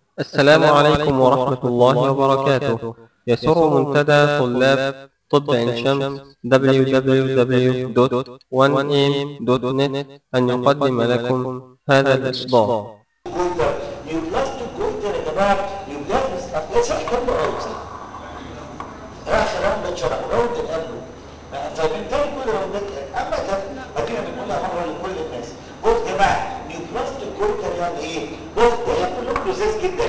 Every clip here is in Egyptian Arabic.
السلام عليكم ورحمة الله وبركاته يسر منتدى طلاب طب عين شمس www.1am.net أن يقدم لكم هذا الإصدار جولدر نيوبلاست جولدر يا جماعه نيوبلاست اتليس كله اوت راح راوند شرح راوند قبله فبالتالي كل راوندات اما كان ادينا بنقولها مره لكل الناس بص يا جماعه نيوبلاست جولدر يعني ايه؟ بص ده كلهم لذيذ جدا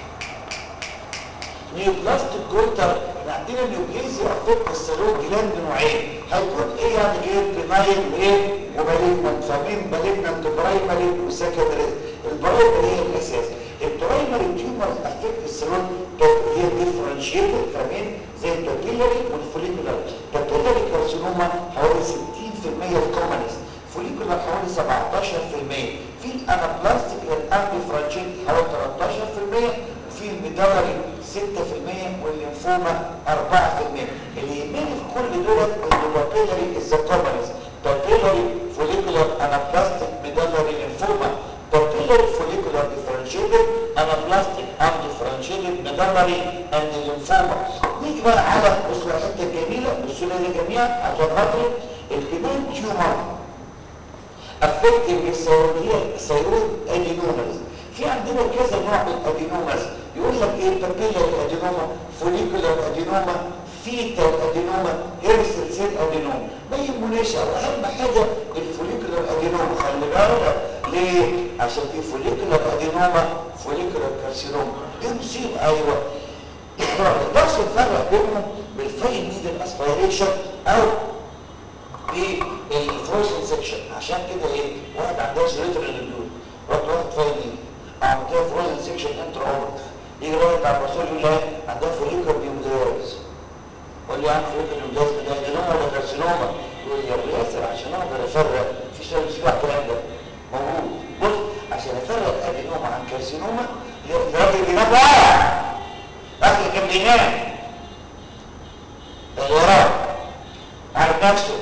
نيوبلاست جولدر احنا عندنا نيوبليزيا افكت السيروم جلاند نوعين هيكون ايه يعني ايه بناين وايه ومالجنت فاهمين مالجنت برايمري وسكندري البرايمري هي الاساس البرايمري تيومرز افكت السيروم هي ديفرنشيتد فاهمين زي البابيلاري والفوليكولار البابيلاري كارسينوما حوالي 60% الكومنست فوليكولار حوالي 17% في الانابلاستيك الانبيفرنشيت حوالي 13% في الميدالري 6% والليمفوما 4% اللي يهمني في كل دول البابيلاري الزكومنس بابيلاري فوليكولار انابلاستيك ميدالري ليمفوما بابيلاري فوليكولار ديفرنشيتد انابلاستيك اند ديفرنشيتد ميدالري اند ليمفوما نيجي بقى على بصوا الحته الجميله بصوا لي جميعا عشان خاطري الكبان تيومر افكتنج الثيرويد ادينومز في عندنا كذا نوع من الادينومز يقول لك ايه بابيلاري ادينوما فوليكولار ادينوما فيتال ادينوما هيرسل سيل ادينوما ما يهمناش اهم حاجه الفوليكولار ادينوما خلي بالك ليه عشان في فوليكولار ادينوما فوليكولار كارسينوما دي مصيبه ايوه ما نقدرش نفرق بينهم بالفاين نيدل اسبيريشن او بالفروزن سكشن عشان كده ايه واحد عندها سيريتر الدول رحت واحد فاين نيدل عملت لها فروزن سكشن انتر اوبرت يجي راجل على الرسول يقول لها عندها فوليكولار نيوبلاز قول لي عن فوليكولار نيوبلاز ده ادينوما ولا كارسينوما يقول لي يا ابو ياسر عشان اقدر افرق في سؤال مش الكلام ده موجود بص عشان افرق ادينوما عن كارسينوما الراجل بينام واقع الراجل كان بينام وراه عارف نفسه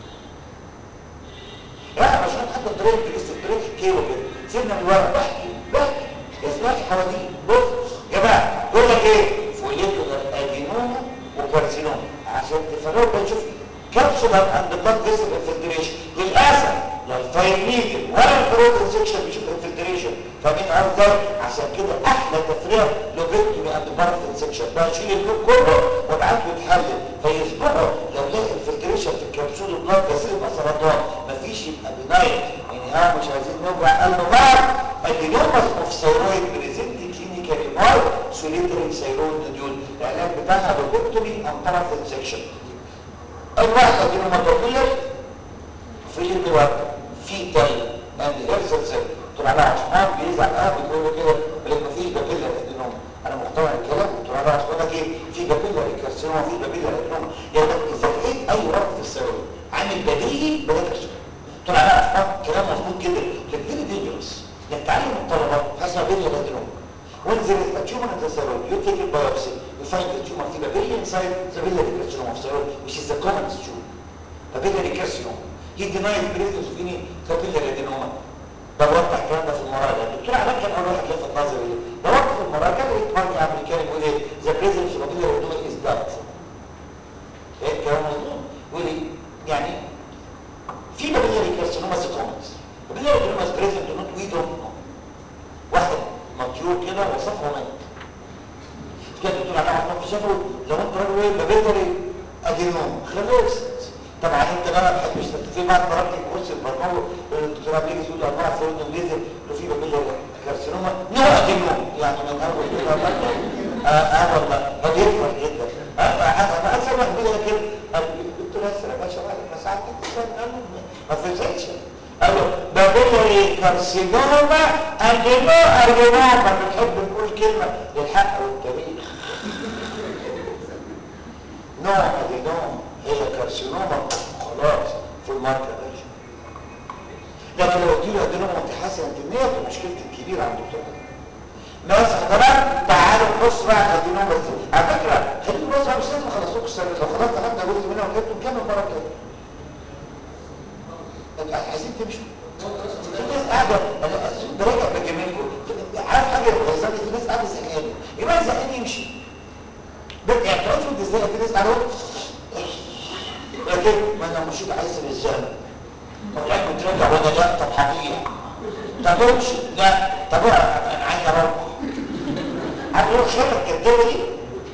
لا مش حتى الطريق لسه الطريق الكيلو كده سيبنا من ورا بحكي بحكي اسمعي حواليه بص يا جماعه بقول لك ايه فوليكولار ادينوما وكارسينوما عشان تفرقوا بقى شوف كبسولار عند بلاد فيسل انفلتريشن للاسف لا الفايبريتد ولا البروتين سيكشن بيشوف انفلتريشن فاهمين ازاي عشان كده احلى تفريق لوبيكتومي عند بارفين سيكشن بقى شيل اللوب كله وابعته يتحلل فيصبحوا لو لقى انفلتريشن في الكبسول البلاد فيسل يبقى سرطان مفيش يبقى بناين يعني ها مش عايزين نوجع قلبه بقى ادينوماس اوف ثيرويد بريزنت كلينيكالي باي سوليتري ثيرويد نوديول العلاج بتاعها لوبيكتومي عن بارفين سيكشن الواحد ادينوما بابيلر في الدواء في تاي اند هيرسل سيل طبعا انا عشان بيزعل قوي بيقول له كده بيقول لك مفيش بابيلر ادينوما انا مقتنع بالكلام طبعا انا عشان لك ايه في بابيلر كارسينوما في بابيلر ادينوما يعني اذا لقيت اي ربط في الثيرويد عامل بديهي بلاش كارسينوما طبعا انا عشان كلام مظبوط جدا لكن فيري دينجرس انك تعلم الطلبه حسب بابيلر ادينوما When there is a tumor in the thyroid, you take a biopsy, you find the tumor في papilla inside the biliary carcinoma of thyroid, which is the commonest tumor. Papillary carcinoma. He denied the presence of any papillary adenoma. ده وضح الكلام ده في المراجعه الدكتور علاء كان اول واحد لفت نظري ليه ده وضح في المراجعه لقيت مرجع امريكاني بيقول ايه ذا بريزنس اوف papillary adenoma is that ايه الكلام مظبوط بيقول ايه يعني في papillary carcinoma is common papillary adenoma is present to not we don't know واحد مطيور كده وصفه مات كده الدكتور علاء عثمان في شافه لو انت راجل ايه papillary adenoma خلصت طبعا انت بقى ما بتحبش في بعض مرات الكورس البرنامج الدكتور عبد الجليل يقول انواع فروض انجليزي لو في بابيلا كارسينوما نوع ادينوم يعني من اول كده اه اه والله ده بيفرق جدا اه انا انا سامع كده كده الدكتور ياسر يا باشا بعد ما ساعات كده ما فهمتش قالوا بابيلا كارسينوما ادينوم ادينوم بنحب نقول كلمه للحق والتاريخ نوع ادينوم هي كارسينوما خلاص في الماركه باشا لكن لو اديله ادينوما انتحاسي انتنيه دي مشكلتي الكبيره عند الدكتور ناس حضرات تعالوا نبص بقى على الادينوما ازاي على فكره خلينا نبص على مش لازم اخلص لكم السنه لو خلاص خدنا جزء منها وجبتوا نكمل المره الجايه انتوا عايزين تمشوا في ناس قاعده انا براجع بجميلكم عارف حاجه غيظاني في ناس قاعده يعني افرض ازاي في ناس قالوا لكن ما انا مش عايز الزمن طب العلم ترجع وانا لا طب هضيع طب امشي لا طب انا عايز اروح عارف ايه الخيبه الكدابه دي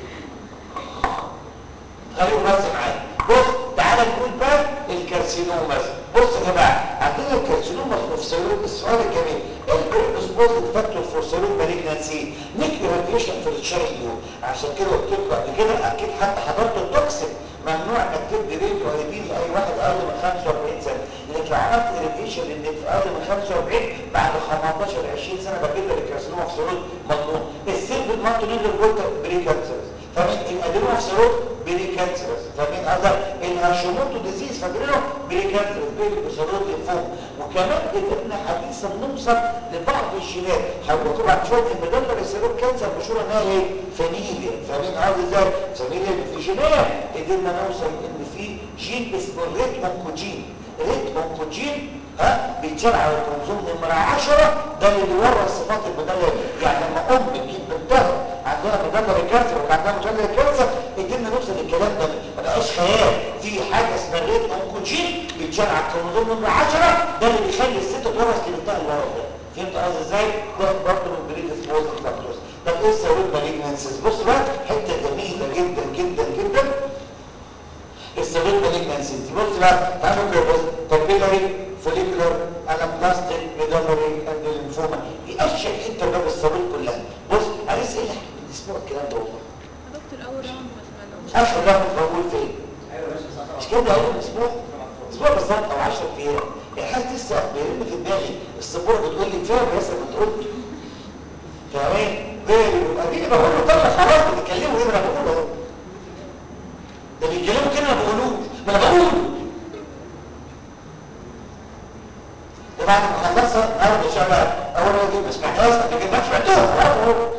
خليهم بس معايا بص تعالى نقول بقى الكارسينوماس بص يا جماعه عندنا الكارسينوماس مفصلون السؤال الجميل البريدسبوزد فاكتور فور سيرون مالجنسي نيك راديشن في التشايلد عشان كده قلت لكم قبل كده اكيد حتى حضرت التوكسيك ممنوع انك تدي راديو ايبين لاي واحد اقل من 45 سنه لكن لو عملت راديشن انك في اقل من 45 بعد 15 20 سنه بجيب لك الكارسينوما مفصلون مضمون السيرف المالتونيل جوتا بري كانسرز فمن الادينوما مفصلون بري كانسرز فمن اذر الهاشيموتو ديزيز فاكرينه بري كانسرز بري بسرود للفوق وكمان قدرنا حديثا نوصل لبعض الجينات هقول لكم بعد شويه المدلل السيروب كانسر مشهوره انها ايه؟ فاميليا فمين عاوز ازاي؟ فاميليا في جينات قدرنا نوصل ان في جين اسمه الريت اونكوجين ريت اونكوجين ها بيتشال على الكروموسوم نمره 10 ده اللي بيورث صفات المدلل يعني لما ام بتجيب بنتها عندها مدلل الكانسر ولا عندها مدلل الكانسر قدرنا نوصل للكلام ده ما بقاش خيال في حاجه اسمها الريت اونكوجين بيتشال على الكروموسوم نمره 10 ده اللي بيخلي الست تورث لبنتها الورث ده فهمت قصدي ازاي؟ ده برضه من بريد سبوزل فاكتورز طب ايه السيرويد مالجنسيز؟ بص بقى حته جميله جدا جدا جدا السيرويد مالجنسيز دي بص بقى تعالوا كده بص كابيلاري فوليكولار انابلاستيك ميدالري اند لينفوما يقشر حته باب السيرويد كلها بص عايز ايه اسمه الكلام ده والله دكتور اول راوند ما سمعناهوش اخر راوند موجود فين؟ مش كده اول اسبوع اسبوع بالظبط او 10 ايام الحاجه لسه بيرن في دماغي السبوره بتقول لي كفايه بس ما تقول لي فاهمين؟ بالي اديني بقول له طب خلاص بتتكلموا ايه ما انا بقول اهو ده بيتكلموا كده ما بقولوش ما انا بقول وبعد ما خلصها النهارده شغال اول ما اجيب اسمع خلاص لكن ما سمعتوها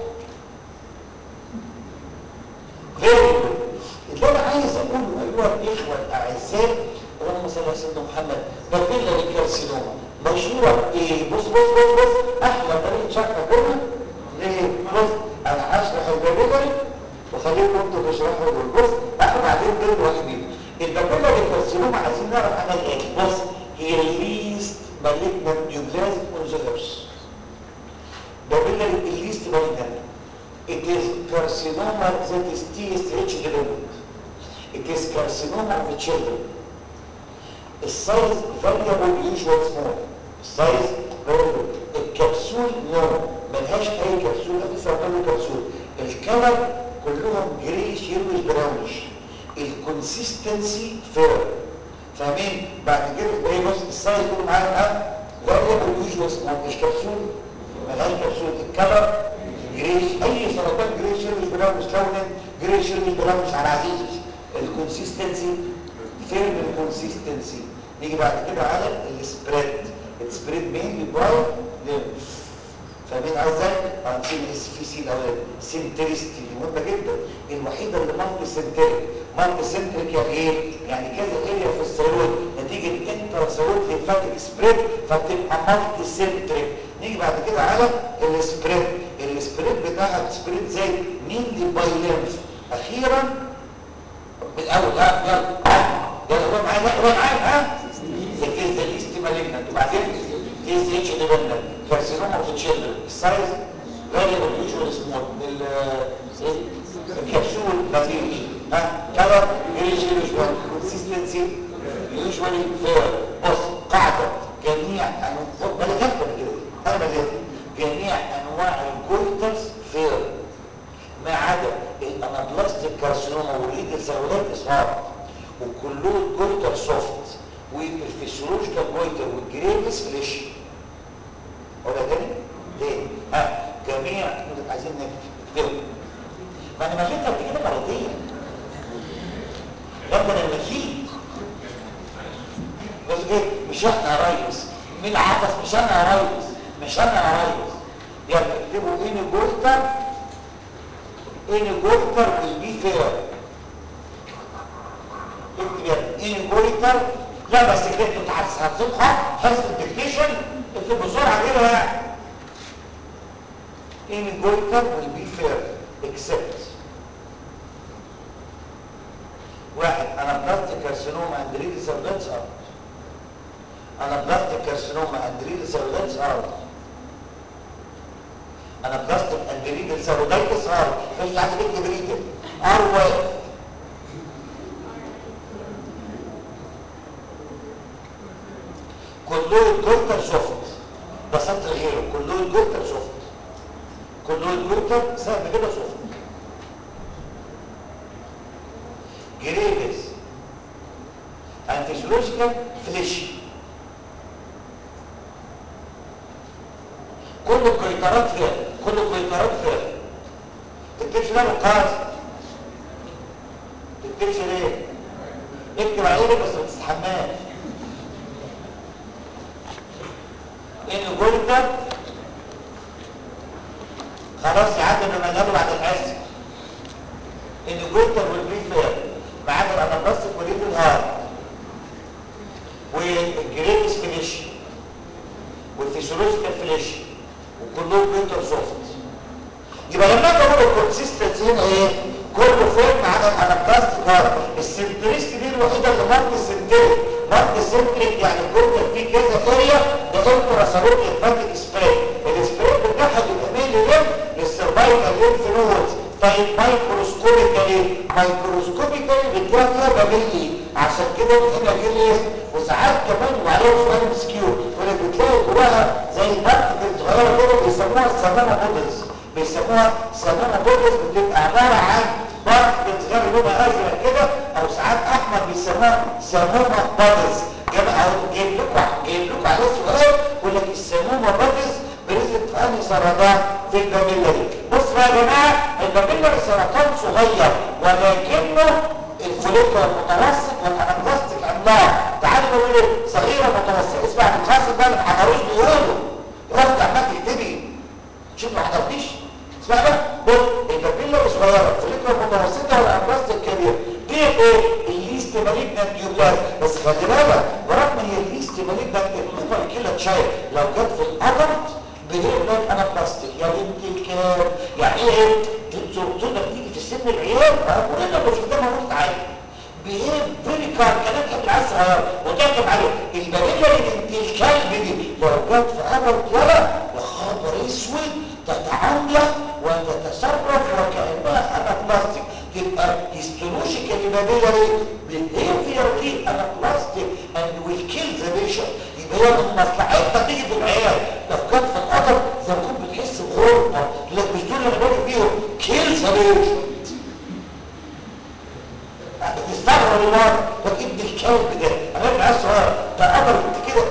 غير اللي انا عايز اقوله ايها الاخوه الاعزاء اللهم صل على سيدنا محمد بابيلا للكارسينوما مشهوره ايه بص بص بص بص احلى طريقه شرح كلها ليه بص انا هشرح البابيلا وخليكم انتوا تشرحوا دول بص احنا بعدين دول واحدين البابيلا للكارسينوما عايزين نعرف عنها ايه بص هي الليست malignant neoplasm on the lips papillary least malignant It is carcinoma that is TSH development. It is carcinoma of the children. السايز variable usual small. السايز variable. الكبسول نو ملهاش اي كبسول مفيش له كبسول. الكلر كلهم جريش يلوش براونش. الكونسيستنسي فير. فاهمين؟ بعد كده ايه بص السايز كله معايا الان variable usual small. الكبسول ملهاش كبسول. الكلر جريش اي سرطان جريش يرمش براونش كونن جريش يرمش براونش على عزيزي الكونسيستنسي فيرم الكونسيستنسي نيجي بعد كده على السبريد السبريد مين باي ليمف فاهمين ازاي هنشيل اس في سي الاولاني سنتريستي مهمه جدا الوحيده اللي مالتي سنتريك مالتي سنتريك يعني ايه يعني كذا اريا في الثيرويد نتيجه انتر ثيرويد ليمفاتيك سبريد فبتبقى مالتي سنتريك نيجي بعد كده على السبريد السبريد بتاعها سبريد زي مين دي باي ليمف اخيرا بالاول ها يلا يلا روح معايا لا روح معايا ها الكيس ده ليست مالجنت وبعدين كيس اتش ديبندنت كارسينوما اوف تشيلدرن السايز فاريبل يوجوال سمول الكبسول مفيش ها كلر جريش يوجوال كونسيستنسي يوجوالي فير بص قاعده جميع انواع بلا جنب كده انا بلغت جميع انواع الجولترز فير ما عدا الانابلاستيك كارسينوما والريد سيرولات اصهار وكلهم جولتر سوفت والفسيولوجيكال جولتر والجريفس فليش ولا تاني؟ تاني ها جميع عايزين نكتب ما انا مليت قبل كده مرتين ربنا المكين بس ايه مش احنا يا ريس مين عبس مش انا يا ريس مش انا يا ريس يلا اكتبوا اني جولتر اني جولتر والبي فير اكتب يلا اني جولتر لا بس كده انتوا هتصبحوا حفظ الدكتيشن اكتب بسرعه كده يعني اني جولتر والبي فير اكسبت واحد انا بلاستيك كارسينوما اند ريدي سيرفيلانس ارض انا بلاستيك كارسينوما اند ريدي سيرفيلانس ارض انا بلاستيك اند ريدي سيرودايتس ارض مش عايز بيكتب ريدي ار واحد كلهم جولتر سوفت ده سطر غيره كلهم جولتر سوفت كلهم جولتر سهل كده سوفت جريبس انتيزولوجيكال فليش كل الكريترات فيها كل الكريترات فيها تكتبش ده بالقاس تكتبش ليه اكتب عليه بس ما تستحماش انه جولتر خلاص يعدي بمجاله بعد الحاسب ان جولتر والبريف فير ما عدا الانابلاستيك وريد الهار والجريتس فينيش والفيسيولوجيكال فينيش وكلهم جولتر سوفت يبقى لما اجي اقول الكونسيستنسي هنا ايه كله فين ما عدا الانابلاستيك هار السنتريست دي الوحيده اللي مارك سنتريك مارك سنتريك يعني الجولتر فيه كذا اريا ده انترا سالوت ليمفاتيك سبراي السبراي بتاعها بيبقى ميل ليم للسيرفايكال ليمف نودز طيب مايكروسكوبيكالي مايكروسكوبيكالي بتلاقي فيها بابيلي عشان كده هنا جيليس وساعات كمان وعليهم سؤال مسكيو يقول لك بتلاقي جواها زي بارتكل صغيره كده بيسموها السمامه بودلز بيسموها سمامه بودلز بتبقى عباره عن بارتكل صغيره لونها ازرق كده او ساعات احمر بيسموها سمومه بودلز جماعه جايب لكم جايب لكم على سؤال يقول لك السمومه بودلز برزق في انهي سرطان في البابيلاري بص بقى يا جماعه البابيلاري سرطان صغير ولكنه الفوليكولا المتوسط والانابلاستيك عملاق تعالوا نقول ايه صغيره متوسطه اسمع الخاص بقى اللي ما حضروش بيقولوا رد عمال تكتبي شوف ما حضرتيش اسمع بقى بص البابيلاري صغيره الفوليكولا المتوسطه والانابلاستيك كبير دي ايه الليست مالجنت نيوبلاز بس خلي بالك برغم ان هي الليست مالجنت النوفر كيلر تشايل لو جت في الادلت بهيب لايك انا بلاستيك يا بنت الكلام يعني ايه تقدر تيجي في سن العيال ولنا مش ده موجود عادي بهيب فيري كار كلام كان العيال صغير وتكتب عليه البابيلا بنت الكلب دي لو جت في ادلت ولا يا خبر اسود تتعامل وتتصرف وكانها انا بلاستيك تبقى هيستولوجيكالي بابيلا behavior دي انا بلاستيك and will kill the patient يبقى هي من مصلحتها تيجي في العيال لو كانت في القدر زي ما كنت بتحس بغربه لك مش دول اللي باجي فيهم كيل ذا patient بتستغرب الوضع طب ابن الكلب ده انا ابن عيال صغير ده قدر انت كده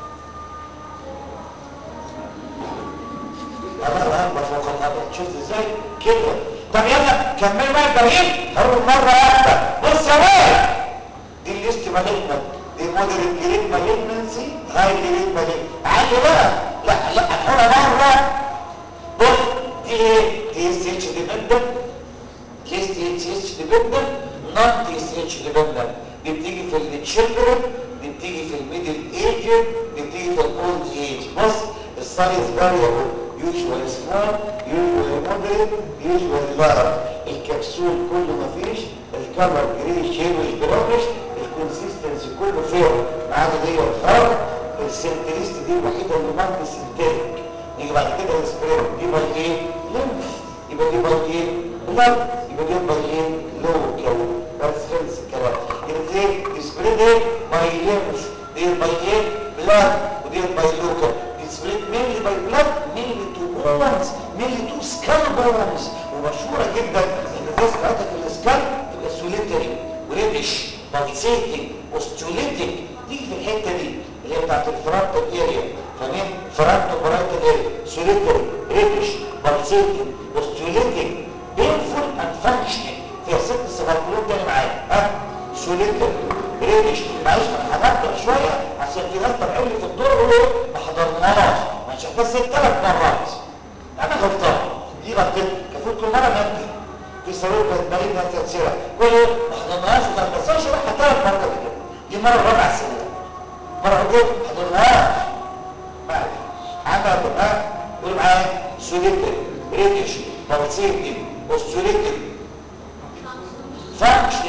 الله اكبر فوق القدر شفت ازاي كده طب يلا كمل بقى البرهين هقول مره واحده بص يا ولد دي الليست مالجنت دي مودريت جريد مالجنسي هاي جريد مالجنسي عالي بقى لا لا هقولها مره بص دي ايه دي اس اتش ديبندنت ليست اتش اتش ديبندنت نون دي اس اتش ديبندنت دي بتيجي في التشيلدرن دي بتيجي في الميدل ايج دي بتيجي في الاولد ايج بص السايز فاريبل يوجوال سمول يوجوال مودريت يوجوال لارج الكبسول كله مفيش الكلر جري شيبش براونش الكونسيستنسي كله فير ما عدا دي الفرق السنتريست دي الوحيده اللي مالتي سنتريك نيجي بعد كده السبريد دي باي ايه لمف يبقى دي باي ايه بلاد يبقى دي باي ايه لوكال بس خلص الكلام يبقى دي السبريد ايه باي لمف دي باي ايه بلاد ودي باي لوكال سبريد مينلي باي بلاد مينلي تو بونز مينلي تو سكال بونز ومشهوره جدا ان الناس بتاعتها في السكال تبقى سوليتري وريدش بالسيتنج اوستيوليتنج تيجي في الحته دي اللي هي بتاعت الفرونتال اريا فاهمين فرونتال برايتال اريا سوليتري ريدش بالسيتنج اوستيوليتنج بينفول اند فانكشنينج فيها ست صفات كلهم تاني معايا ها سوليتري ريدش معلش انا هبطل شويه عشان في ناس طالعين لي في الدور يقولوا ما حضرناهاش مش هتحسب ثلاث مرات انا غلطان دي غلطتي المفروض كل مره نبكي في سبب مريض تنسيرها كل ما حضرناهاش وما بنساش راح ثلاث مرات كده دي مره رابع سنه مره اقول ما حضرناهاش معلش عندها تبقى قول معايا سوليتري ريدش بالسيتي اوستوليتري فانكشنينج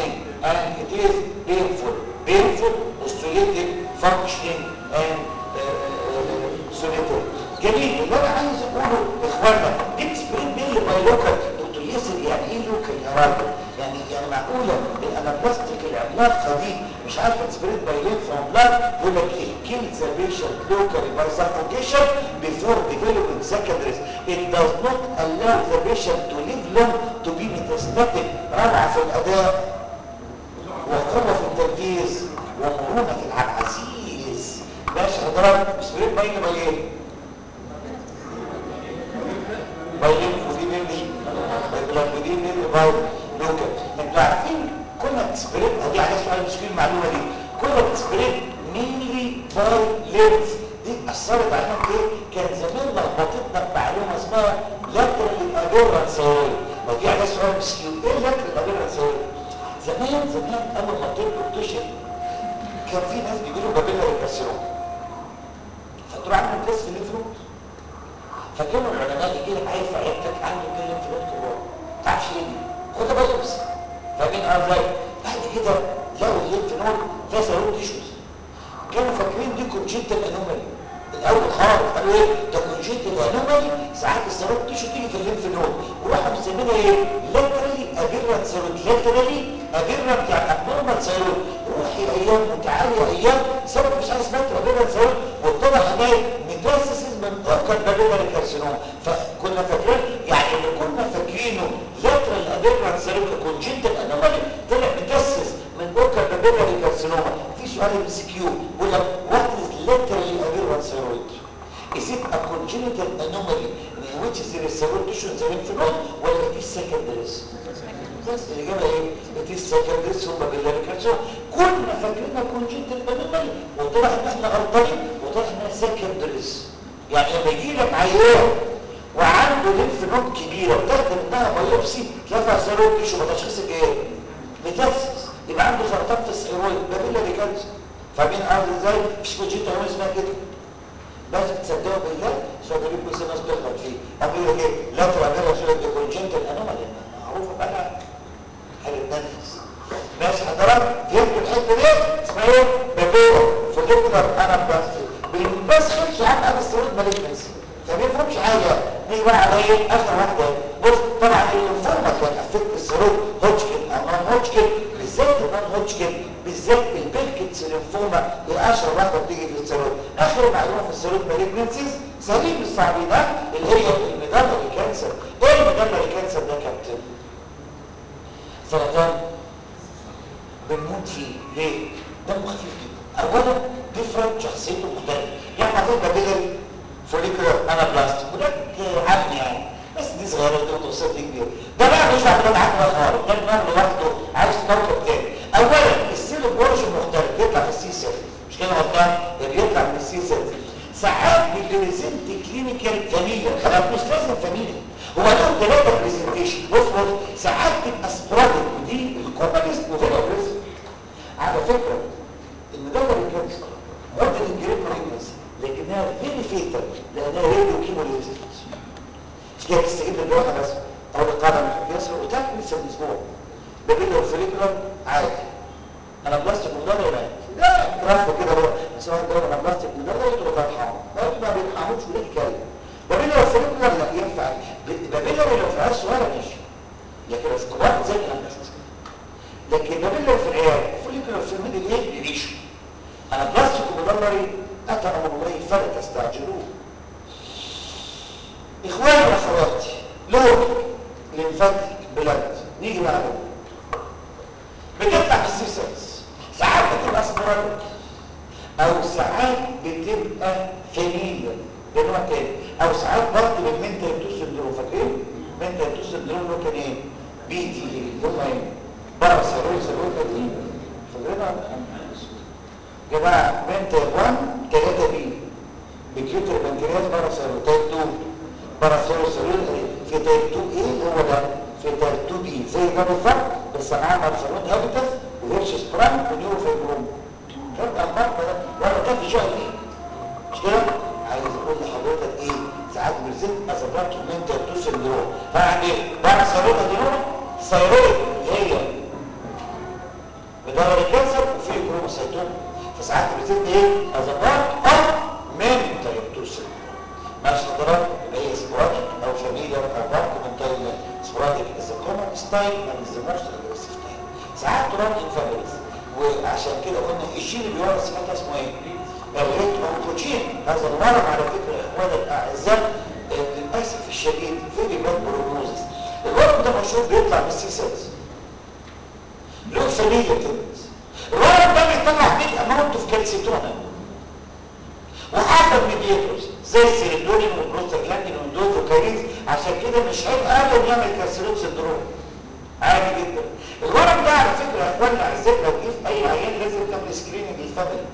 and it is painful painful oscillating functioning and solitary جميل اللي انا عايز اقوله اخوانا دي سبرين ميل بايلوكال دكتور ياسر يعني ايه لوكال يا راجل يعني يعني معقوله الانابلاستيك العملاقه دي مش عارفه سبرين بايلين فروم بلاد يقول لك kill the patient locally by suffocation before developing secondaries it does not allow the patient to live long to be metastatic روعه في الاداء وقوه في التركيز ومرونه في العبعزيز ماشي حضرتك سبرين باين باين باين ودي مين دي ودي مين باين لوكال انتوا عارفين كنا سبرين دي على سؤال مشكله المعلومه دي كنا سبرين مينلي باي لينز دي اثرت علينا ايه كان زمان لخبطتنا بمعلومه اسمها لاترال ابيرنس ما دي على سؤال مسكين ايه لاترال ابيرنس زمان زمان اول ما الطب اكتشف كان في ناس بيجيلهم بابيلا يكسروا فتروح عامل تيست ليفرو فكانوا العلماء يجي لك عايز في عيادتك عنده كلمه في الوقت كبار ما تعرفش ايه دي خدها بايوبس فاهمين ازاي بعد كده لقوا الليمف نود فيها سيروم تيشوز كانوا فاكرين دي كونجنتال انومالي الاول خالص قالوا ايه ده كونجنتال انومالي ساعات السيروم تيشو تيجي في الليمف نود وراحوا مسمينها ايه لاترالي ابيرنت سيروم لاترالي ابيرنت يعني ابنورمال سيروم روحي ايام وتعالي ايام سبب مش عارف اسمها ابيرنت سيروم واتضح ان ميتاسيسز من اوكر بابيلاري كارسينوما فكنا فاكرين يعني اللي كنا فاكرينه لاترال ابيرنت سيروم كونجنتال انومالي طلع ميتاسيس من اوكر بابيلاري كارسينوما في سؤال ام سي كيو بيقول لك وات از لاترالي ابيرنت سيرويد Is it a congenital anomaly in which there is several tissue in the lymph node ولا it is secondaries؟ بس الإجابة إيه؟ it is secondaries ثم باللاريكارسون كنا فاكرينها congenital anomaly وطلع إن إحنا غلطانين وطلع إنها secondaries يعني لما يجي لك عيان وعنده ليمف نود كبيرة وتاخد منها بايوبسي تلاقي فيها سيرويد تيشو بتشخيصك إيه؟ ميتاسيس يبقى عنده سرطان في الثيرويد بابيلاري كانسر فاهمين قصدي ازاي؟ مش كونجنتال anomaly اسمها كده بس تصدقوا بالله صدقوا بس الناس بتغلط فيه اقول لك ايه لا تعملها شو ده كونجنتال انومالي معروفه بقى حاجه تنفس ماشي حضرتك فهمتوا الحته دي اسمها ايه بابيرا فوليكولار انا بلاستيك بس خدش عن انا السيروت مالجنسي فما يفهمش حاجه نيجي بقى على ايه اخر واحده بص طبعا الليمفوما كان افكت السيروت هوتشكن او نون هوتشكن بالذات النون هوتشكن بالذات البلكتس الليمفوما هي اشهر واحده بتيجي في السيروت اخر معلومه في السيروت مالجنسيز سليم الصعبي ده اللي هي الميدالري كانسر ايه الميدالري كانسر ده كابتن سرطان بنموت فيه ليه دمه خفيف جدا اولا ديفرنت شخصيته مختلفه يعني عارفين بابيلري فوليكولار انا بلاستيك وده عم يعني بس دي صغيره ودي متوسطه دي كبيره ده بقى مش واحد من عقل خالص ده دماغ لوحده عايز كوكب تاني اولا السيل اوريجن مختلف بيطلع في السي سيل مش كده غلطان ده بيطلع من السي سيل ساعات بيبريزنت كلينيكال فاميليا خلاص مش لازم فاميليا هو له ثلاثه برزنتيشن بص بص ساعات تبقى سبرادك ودي الكومنست وفيري اجريسيف على فكره المدور الكانسر مده الجريد مالجنس لكنها فيري فيتال لانها راديو كيمو ريزيستنس مش كده تستجيب للجراحه بس او القاعده من الكسر وتاكل لسه الاسبوع بابيلو فوليكولار عادي انا بلاستيك مدرب مات ده رفض كده بقى بس هو الدور انا بلاستيك مدرب يقول لك ارحمه ما بيرحموش وليه كلام بابيلو فوليكولار لا ينفع بابيلو لو في عيال صغيره ماشي لكن لو في كبار زي ما مش مشكله لكن بابيلو في العيال فوليكولار في الميدل ايه بيعيشوا انا بلاستيك مدرب اتى امر الله فلا تستعجلوه اخواني واخواتي لو لنفتك بلد نيجي بقى بتطلع في السيسلز ساعات بتبقى سبرانيك او ساعات بتبقى فاميليا ده نوع تاني او ساعات ضغط بالمنتال تو سندروم فاكرين منتال تو سندروم اللي كان ايه بي تي اللي هم ايه بارا سيرول سيرول فاكرين فاكرين جماعه منتال 1 3 بي بكيوتر بنكرياس بارا سيرول تايب 2 بارا سيرول سيرول في تايب 2 ايه هو ده في تايب 2 بي زي ده بالظبط بس معاه مارسلون هابيتس وهيرش سبرانج ونيورو فايبروم كان المرض ده ولا ده في شهر ايه مش كده عايز اقول لحضرتك ايه ساعات برزنت ازبرت منتال تو سندروم يعني بارا سيرول ادينوما ثايرويد هي مدور كانسر وفي كروموسايتوم فساعات بتدي ايه از بارت اوف منتال توسل ماشي حضرتك يبقى هي سبوراديك او فاميليار او بارت منتال سبوراديك از كومن ستايل اند ذا موست اجريسيف تايب ساعات تران ان فاميليز وعشان كده قلنا الجين اللي بيورث سمعتها اسمه ايه؟ الريت اونكوجين هذا المرض على فكره يا اخواني الاعزاء للاسف الشديد فيري باد بروجنوزس الورم ده مشهور بيطلع من السي سيلز له سميه تنس الورم ده بيطلع بيج اماونت اوف كالسيتونين وحسب ميديتورز زي السيريتونين والبروستاجلاندين والدوزوكاينز عشان كده مش عيب ابدا يعمل كالسيروت سندروم عادي جدا الورم ده على فكره يا اخوانا اعزائي لو جه في اي عيان لازم تعمل سكريننج للفاميلي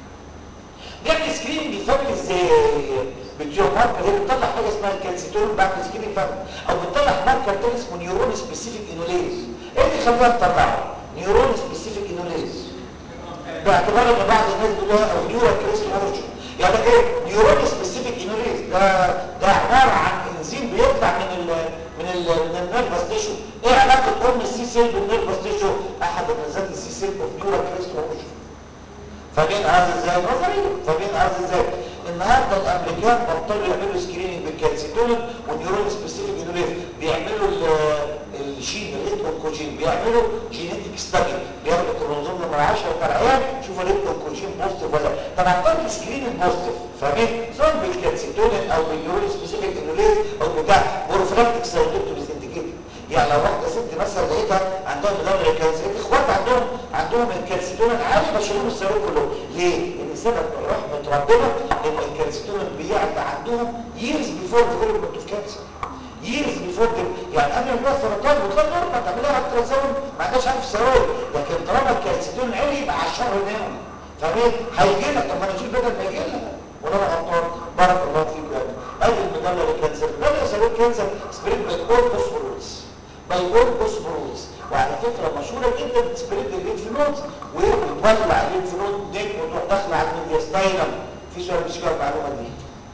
بيعمل سكريننج للفاميلي ازاي بتجيب ماركر هي بتطلع حاجه اسمها الكالسيتون بعد سكرين الفاميلي او بتطلع ماركر تاني اسمه نيورون سبيسيفيك انوليز ايه اللي خلاها تطلعه نيورون سبيسيفيك انوليز باعتبار ان بعض الناس بيقولوها او نيورال كريستال اوريجن يعني ايه نيورون سبيسيفيك انوليز ده ده عباره عن انزيم بيطلع من ال من ال من النيرفس تيشو ايه علاقه ام السي سيل بالنيرفس تيشو احد النزات السي سيل اوف نيورال كريستال اوريجن فاهمين هذا ازاي نظريا فاهمين هذا ازاي النهارده الامريكان بطلوا يعملوا سكريننج بالكالسيتونين والنيورون سبيسيفيك انوليز بيعملوا الجين الريت اونكوجين بيعملوا جينيتك ستادي بياخدوا الكروموزوم نمره 10 بتاع العيال شوفوا الريت اونكوجين بوزيتيف ولا طبعا طبعا سكريننج بوزيتيف فاهمين سواء بالكالسيتونين او بالنيورون سبيسيفيك انوليز او بتاع بروفلاكتيك سيروتوكسيس انديكيتور يعني لو واحده ست مثلا لقيتها عندها مدار كانسر اخوات عندهم عندهم الكالسيتونين عالي بشيلهم السيروت كله ليه؟ لان سبب رحمه ربنا ان الكالسيتونين بيعلى عندهم years before development of cancer years before the يعني قبل ما يبقى سرطان وتلاقي نورمال تعملها الترا ساوند ما عندهاش عارف سيروت لكن طالما الكالسيتونين عالي يبقى على الشهر ناوي فاهمين؟ هيجي لك طب ما انا اشيل بدل ما يجي لك ولا انا غلطان بارك الله فيك يا ابني ادي المدلل الكانسر ده سيروت كانسر سبريد باي اول فوسفورس باي اول فوسفورس وعلى فكره مشهوره جدا سبريد الليمف نود وتولع الليمف نود نجم وتروح داخله على الميدياستاينم في سؤال مش كده المعلومه دي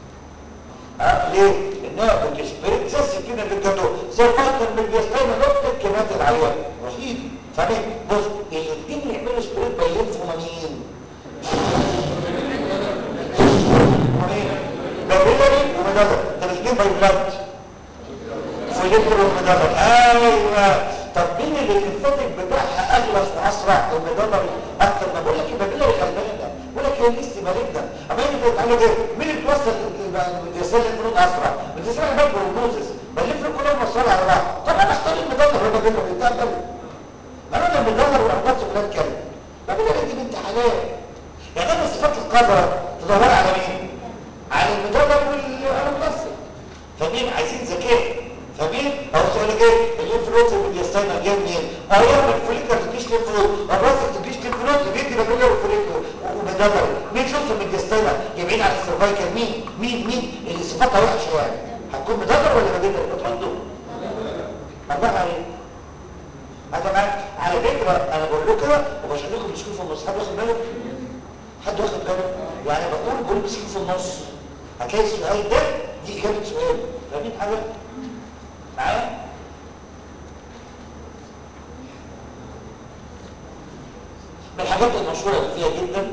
ها ليه؟ انها بتسبريد زي السكينه اللي جاتو زي فايتر الميدياستاينم نقطه كمات العيان رهيب فاهم بص الاثنين اللي يعملوا سبريد باي ليمف مين؟ بابيلاري ومدلل ده الاثنين باي بلاد فوليكولر ومدلل ايوه طب مين اللي الانفاتيك بتاعها اغلس واسرع المدلل اكتر ما بقول لك البابيلاري غلبانه ده بقول لك هي لسه مريضه اما انت بتعمل ايه مين اللي توصل الديسال الفلود اسرع الديسال الفلود بروجوزس بلف له كلهم وصل على بعض طب انا اختار المدلل والبابيلاري ده ده انا المدلل واحبط ولاد كلب البابيلاري دي بنت حلال يعني انا صفات القدره تدور على مين على المدرب والمنصب فمين عايزين ذكاء فمين او سؤال ايه الانفلونزا اللي بيستنى جاي منين اه يعمل فوليكر تجيش للفلوس الراسك تجيش للفلوس بيدي بابيلا والفوليكر ومدرب مين شوف من الجستانة جايبين على السرفايكل مين مين مين اللي صفاتها وحشه يعني هتكون مدرب ولا بابيلا بتردوا الله عليك هذا معاك على فكره انا بقول لكم كده وبشرح لكم تشوفوا في المصحف واخد بالك حد واخد باله يعني بقول بقول مسكين في النص هتلاقي السؤال ده دي اجابه سؤال فاهمين حاجه معايا من الحاجات المشهوره اللي فيها جدا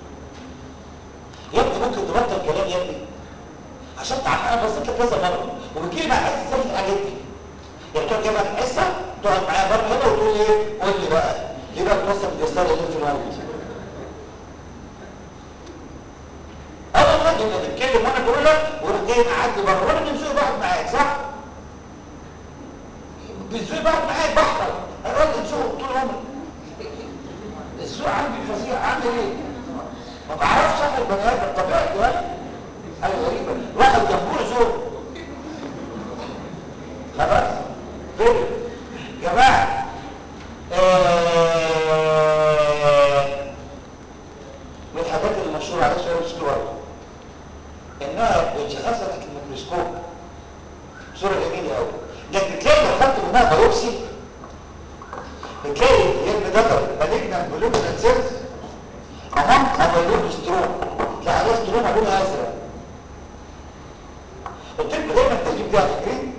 يا ابني ممكن تبطل كلام يا ابني عشان تعرف انا بصيت لك كذا مره وبتجيلي مع الحصه ازاي الحاجات دي يعني تقعد جايبها في الحصه تقعد معايا بره هنا وتقول ايه قول لي بقى ليه بقى بتوصل الجسار اللي في الوقت اول ما كنا بنتكلم وانا بقول لك وروح جاي معدي بره وانا بنسوق بعض معاك صح بنسوق بعض معاك بحر انا راجل بنسوق طول عمري السوق عندي فظيع اعمل ايه ما بعرفش اعمل بني ادم طبيعتي ولا حاجه غريبه واحد جنبه سوق خلاص فين جماعه آه من الحاجات المشهورة على سؤال السؤال انها بتشخصها تحت الميكروسكوب صورة جميلة قوي لكن بتلاقي لو خدت منها بايوبسي بتلاقي هي المدلل مالجنا بلومينال سيلز امام اميلود ستروم تلاقي عليها ستروم لونها ازرق قلت لكم دايما التجيب دي فاكرين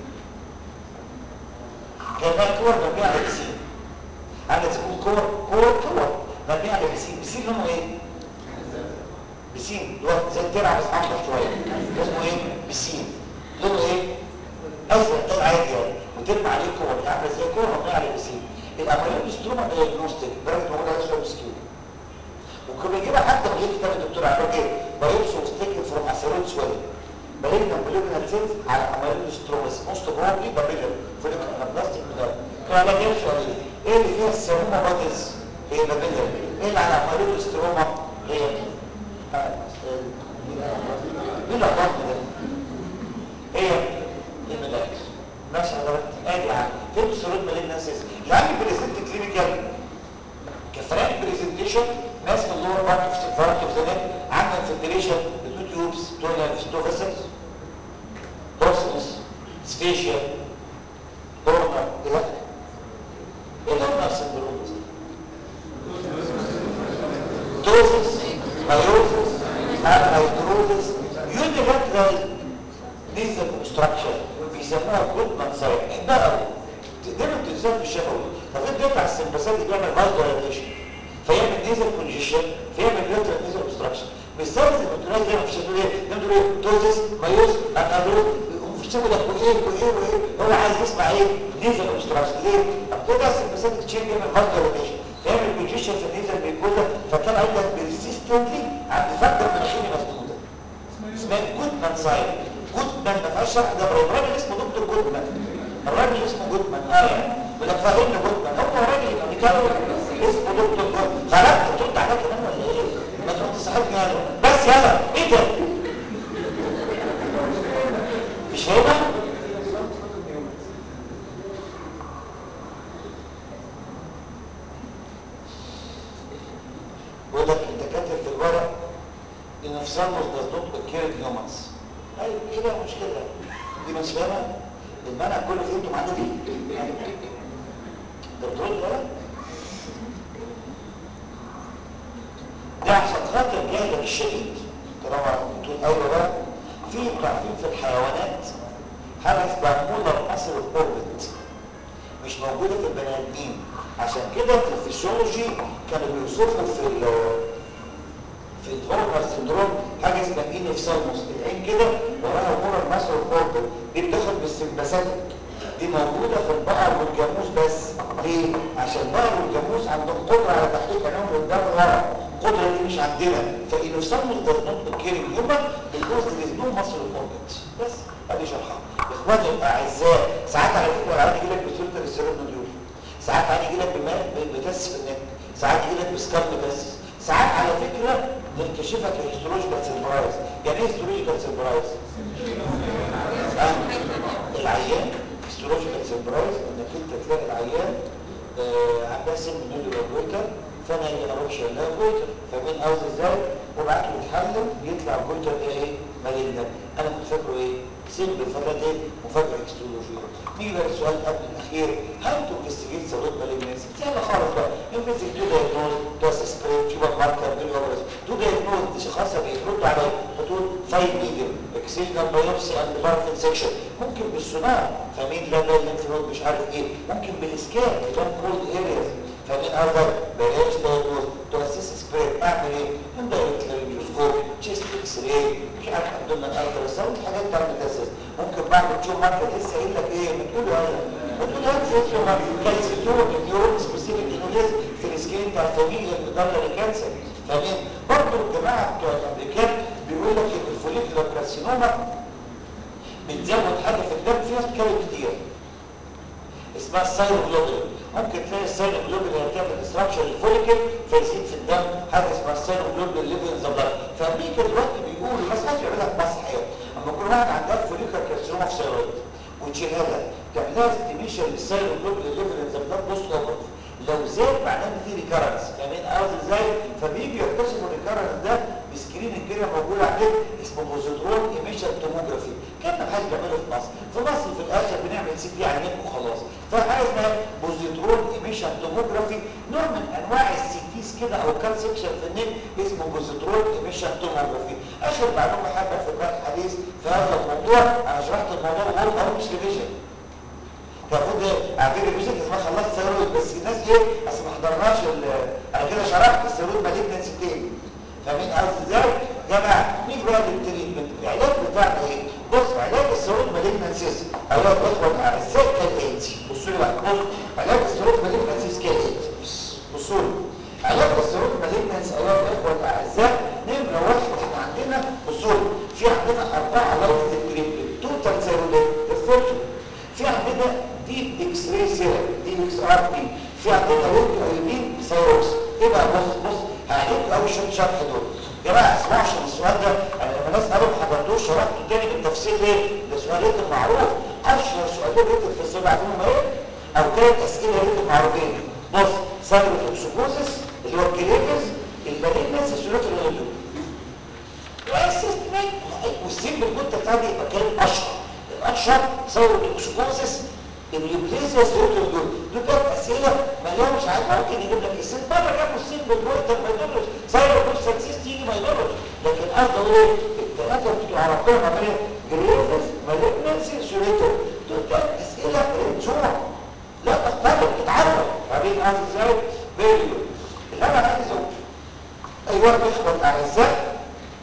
كانها كور مبنيه على السين على تكون كور كور كور مبني على بسين بسين لونه ايه بسين اللي هو زي الترعه بس احمر شويه اسمه ايه بسين لونه ايه ازرق ده عادي يعني وترمي عليه كور عامله زي كور مبنيه على بسين الامريكان ستروما دايجنوستيك درجه موجوده على سؤال مسكين وكان بيجيبها حتى من كتاب الدكتور عمرو ايه بايوبسي وستيكن فروم اسيرويد سويل بلينا بلينا سيلز على امريكان ستروما موست بروبلي بابيلر فوليك بلاستيك بلاد كان على جاي سؤال ايه اللي فيها السمومه بادز هي بابيلر ايه اللي على امريكان ستروما هي بلا ضغط ده هي الملاكس ماشي حضرتك ادي عم فين السرود مالين نسيس العامل بريزنت كلينيكال كفرانك بريزنتيشن ناس في اللور بارت اوف الفرنت اوف ذا نيك عندنا انفلتريشن بتو تيوبس تونر ستو فيسلز بروسنس سبيشال هورنر ايه ايه الهورنر سندروم توزس مايوزس هايدروزس يونيلاترال نيزل اوبستراكشن بيسموها جودمان سايت احبها قوي دايما بتتسال في الشفوي فغير بيطلع السمباسات بيعمل فازولاريشن فيعمل نيزل كونجيشن فيعمل بيوتر نيزل اوبستراكشن بالسبب الدكتوراه زي ما في بتقول ايه ده بتقول ايه توزس مايوز انالوز ومش تقول لك وايه وايه وايه هو عايز يسمع ايه نيزل اوبستراكشن ليه؟ طب كده السمباسات تشيل بيعمل فازولاريشن فيعمل كونجيشن في النيزل بيكوزا فكان عندك بيرسيستنتلي عند فكر مناخيري مسدوده اسمها جودمان ساين جودمان ما فيهاش شرح ده الراجل اسمه دكتور جودمان الراجل اسمه جودمان اه يعني يقول لك فاهمنا جودمان هو راجل امريكاني اسمه دكتور جودمان خلاص ترد عليا كمان ولا ايه؟ ما ترد صاحبنا يلا بس يلا ايه ده؟ مش فاهمها؟ بيقول لك انت كاتب في الورق ان الفسانوس does not occur in humans ايوه ايه بقى المشكله دي مش فاهمه المنع كله فهمته معانا دي انت بتقول ولا ده عشان خاطر جهلك الشديد طالما بتقول ايوه بقى في تعرفين في الحيوانات حاجه اسمها مولر اثر الاوربت مش موجوده في البني ادمين عشان كده في الفسيولوجي كانوا بيوصفوا في ال في الهورمر سندروم حاجه اسمها اينفسالموس العين كده وراها مورال ماسل اوربت دي بتاخد بالسمباساتيك دي موجوده في البقر والجاموس بس ليه؟ عشان البقر والجاموس عندهم قدره على تحقيق عينهم قدام ورا القدره دي مش عندنا فاينفسالموس does not occur in human because there is no muscle orbit بس ادي شرحها اخواني الاعزاء ساعات على فكره العيان يجي لك بسلطه السيرودنوديول ساعات عيان يجي لك بتس في النك ساعات يجي لك بسكال بس ساعات على فكره نكتشفك الهيستولوجيكال سيربرايز يعني ايه هيستولوجيكال سيربرايز؟ العيان هيستولوجيكال سيربرايز انك انت تلاقي العيان آه عندها سن ميلي جويتر فانا اروح شايلها جويتر فمين قصد ازاي وبعد له يتحلل يطلع الجويتر ده ايه مالجنت انا كنت فاكره ايه سيب الفتره دي مفاجاه هيستولوجيه نيجي بقى السؤال قبل الاخير هل تو انفستيجيت سيروت مالجنسي سهله خالص بقى انفستيجيت تو دايجنوز توس سبريد تيوبر ماركر بالورس تو دايجنوز تشخصها بيردوا عليا بتقول فايف ميديم اكسيجنال بايوبسي اند بارفن سيكشن ممكن بالسونار فمين لا ده الليمف نود مش عارف ايه ممكن بالسكان لون كولد ارياز فمين قصدك بلاش دايجنوز توسيس سبريد اعمل ايه اندايركت راديوسكوب تشيست اكس راي مش عارف ابدومين الترا ساوند حاجات بتاع المتاسس ممكن بعد تشوف ماركر لسه قايل لك ايه ما تقول له ايه ما تقول له فيزيو كالسيتور نيورون سبيسيفيك انوليز في السكين بتاع الفاميليا المدلل كانسر فاهمين برضه الجماعه بتوع الامريكان بيقول لك ان الفوليكولار كارسينوما بتزود حاجه في الدم فيها كالوري كتير اسمها السايروجلوبين ممكن تلاقي السايروجلوبين اللي بتعمل ديستراكشن للفوليكل فيزيد في الدم حاجه اسمها السايروجلوبين ليفل ان ذا فامريكا دلوقتي بيقولوا بس ما بيعملها في مصر حقيقه اما يكون واحد عندها فوليكل كارسينوما في ثيرويد وتشيلها لها تعملها استيميشن للسايروجلوبين ليفل ان ذا بص اوبر لو زاد معناه ان في ريكارنس فاهمين قصدي ازاي فبيجي يكتشفوا الريكارنس ده بسكرين كده موجود عليه اسمه بوزيترون ايميشن توموجرافي كان حاجه بيعمله في مصر في مصر في الاخر بنعمل سي تي على النت وخلاص فحاجه اسمها بوزيترون ايميشن توموجرافي نوع من انواع السي تيز كده او كان سكشن في النت اسمه بوزيترون ايميشن توموجرافي اخر معلومه حابه في الحديث في هذا الموضوع انا شرحت الموضوع غلط او مش ريفيجن المفروض ايه على فكره الميوزك اسمها خلصت ثيرويد بس الناس ايه اصل ما حضرناش ال- انا كده شرحت الثيرويد مالجنسي تاني فاهمين قصدي ازاي؟ يا جماعه نيجي بقى للتريتمنت العلاج بتاعنا ايه؟ بص علاج الثيرويد مالجنسيس علاج الاخوه الاعزاء كالاتي بصوا لي بقى بص علاج الثيرويد مالجنسيس كالاتي بصوا لي علاج الثيرويد مالجنس ايها الاخوه الاعزاء نمره واحد احنا عندنا بصوا لي في عندنا اربعه لايف تريتمنت توتال ثيرويد ريفيرتو في عندنا ديب اكس راي سيرم دي اكس ار بي في عندنا ريديو ايودين ثيروكس ايه بقى بص بص هعيدكم اول شويه شرح دول يا جماعه اسمعوا عشان السؤال ده انا لما ناس قالوا ما حضرتوش شرحته تاني بالتفصيل ليه؟ ده سؤال ريتم معروف اشهر سؤالين ريتم في السؤال عارفينهم ايه؟ او ثلاث اسئله ريتم معروفين بص سايروتوكسوكوزس اللي هو الجريفز المالينس السلوك الريديو والسيستميك والسيمبل كنت بتاعتي يبقى كان اشهر الاشهر سايروتوكسوكوزس النيوبليزيا سيروتوكسوكوزس دول دول ثلاث اسئله مليان مش عارف ممكن يجيب لك السن بره جابوا السيمبل وقت ما يضرش سايروتوكسوكوزس تيجي ما يضرش لكن افضل ايه الثلاثه بتوع عرفتهم عمليه جريفز مالينس سيروتو دول ثلاث اسئله رجوع لا تختلف تتعرف فاهمين قصدي ازاي؟ فيديو اللي انا عايزه ايها الاخوه الاعزاء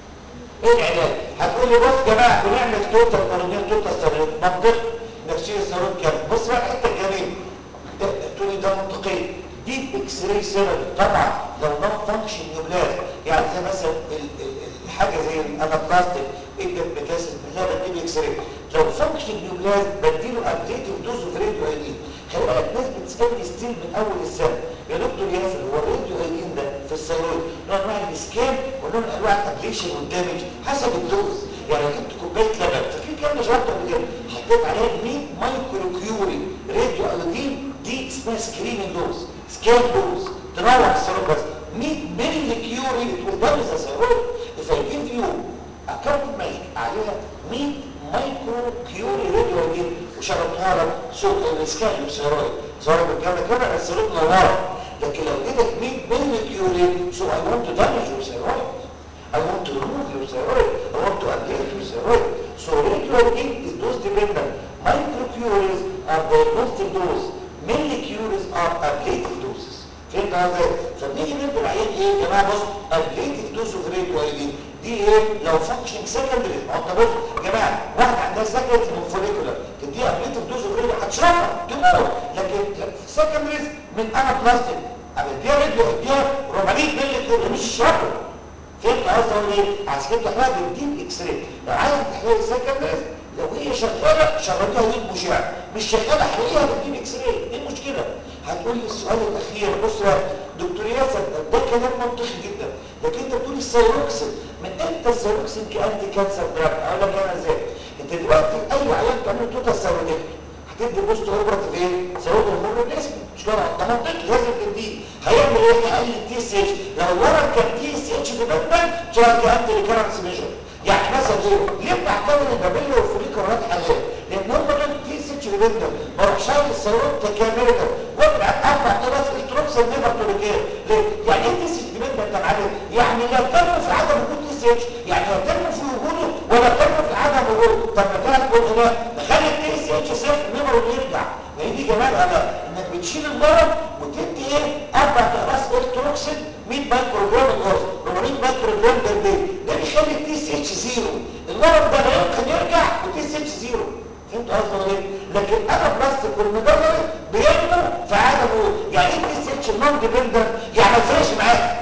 ايه العلاج هتقول لي بص يا جماعه بنعمل توتال قرنيه توتال سيرود منطق نفسيه سيرود كام بص بقى الحته الجميله ده تقول لي ده منطقي ديب اكس راي سيرود طبعا لو نون فانكشن نيوبلاز يعني زي مثلا ال- ال- الحاجه زي الانابلاستيك ادت بتاسس لا بديله اكس راي لو فانكشن نيوبلاز بديله ابديتيف دوز اوف راديو ايدين خلي بالك ناس بتسالني ستيل من اول السنه يا دكتور ياسر هو الراديو ايدين ده في الثيرويد نوع انواع الاسكان ونوع من انواع الابليشن والدامج حسب الدوز يعني لو جبت كوبايه لبن فاكرين كام اللي شرحته قبل كده حطيت عليها 100 مايكرو كيوري راديو ايودين دي اسمها سكريننج دوز سكان دوز تنوع الثيرويد بس 100 ملي كيوري it will damage the thyroid if I give you a cup of milk عليها 100 مايكرو كيوري راديو ايودين وشربتها لك سوق الاسكان الثيرويد ثيرويد بالجامعه كده الثيرويد نوره لكن لو اديتك 100 ملي كيوري so I want to damage your thyroid I want to remove your thyroid. I want to ablate your thyroid. So radioactive is dose dependent. Microcuries are diagnostic dose. Millicuries are ablative doses. فهمت قصدي؟ فبنيجي ندي العيان ايه يا جماعه بص ablative dose of radioactive دي ايه؟ لو فانكشن سكندري ما هو انت بص يا جماعه واحده عندها سكندري من فوليكولر تديها ablative dose of radioactive هتشربها تموت لكن سكندريز من انا بلاستيك اديها راديو اديها 400 مللي كيلو مش شربها فهمت قصدي اقول ايه؟ عشان كده احنا بنديك اكس راي لو عايز تحليل سكندريز لو هي شغاله شغلتها ويد مشع مش شغاله حقيقه بتجيب اكس راي ايه المشكله؟ هتقول لي السؤال الاخير بص يا دكتور ياسر ده كلام منطقي جدا لكن انت بتقول السيروكسين من امتى السيروكسين كانتي كانسر دراج؟ اقول لك انا ازاي؟ انت دلوقتي اي عيان تعمل توتال سيرودكت هتدي بوست اوبراتيف ايه؟ سيرود هرمون ريبليسمنت مش كده ده منطقي لازم تديه هيعمل ايه؟ هيقلل التي اس اتش لو الورم كان تي اس اتش ديبندنت شغال كانتي ريكرنس ميجر يعني مثلا ايه؟ ليه بنعتبر البابيلا والفوليكولارات حلال؟ لان هم دول تي اس اتش ديبندنت بروح شايل السيرود تكاملة وابعد اربع ثلاث التروكسين نيفر توليكير ليه؟ يعني ايه تي اس اتش ديبندنت يا معلم؟ يعني لا تنمو في عدم وجود تي اس اتش يعني لا تنمو في وجوده ولا تنمو في عدم وجوده طب ما ده تقول لا نخلي التي اس اتش صفر نيفر ويرجع ما هي دي جمال انا انك بتشيل المرض وتدي ايه؟ اربع اقراص التروكسين 100 مايكرو جرام القرص 400 مايكرو جرام بالليل ده بيخلي التي اس اتش زيرو المرض ده لا يمكن يرجع والتي اس اتش زيرو فهمت قصدي ايه؟ لكن انا بلاستيك والمجرد بينمو في عدم وجود يعني ايه التي اس اتش نون ديبندنت يعني ما يفرقش معاك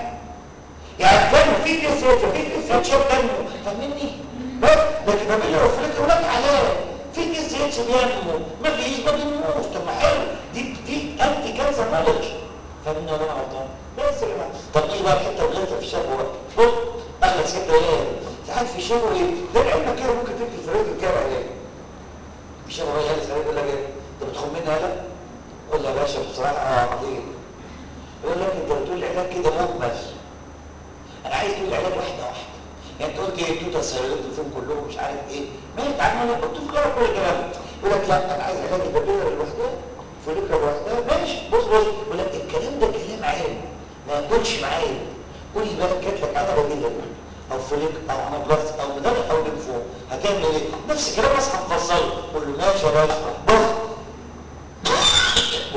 يعني كان في تي اس اتش في تي اس اتش بتنمو فاهمني؟ بس لكن ما بين الافريقيا ولاد حلال في تي اس اتش بينمو ما فيش ما بينموش طب ما حلو دي دي انتي كانسر نولج فاهمني ولا انا غلطان؟ بس يا جماعه طب ايه بقى الحته اللي في الشفوه بقى بص اغلى ست ايه ساعات في الشفوه ايه ده العلم كده ممكن تكتب في ريد الجامعه ايه في شفوه ايه هلا سعيد يقول لك ايه انت بتخم مني هلا قول له يا باشا بصراحه اه ليه يقول لك انت بتقول العلاج كده مجمل انا عايز تقول العلاج واحده واحده يعني انت قلت ايه توتا سيرولوج فيهم كلهم مش عارف ايه ما انت عارف انا كنت في كل الكلام يقول لك لا انا عايز علاج البابيلر لوحدها فوليكر لوحدها ماشي بص بص يقول لك الكلام ده كلام عام ما ياكلش معايا قول لي بقى جات لك انا بابيلر او فوليك او انابلاس او مدرق او ليمفوم هتعمل ايه نفس الكلام بس هنفصله قول له ماشي يا باشا بص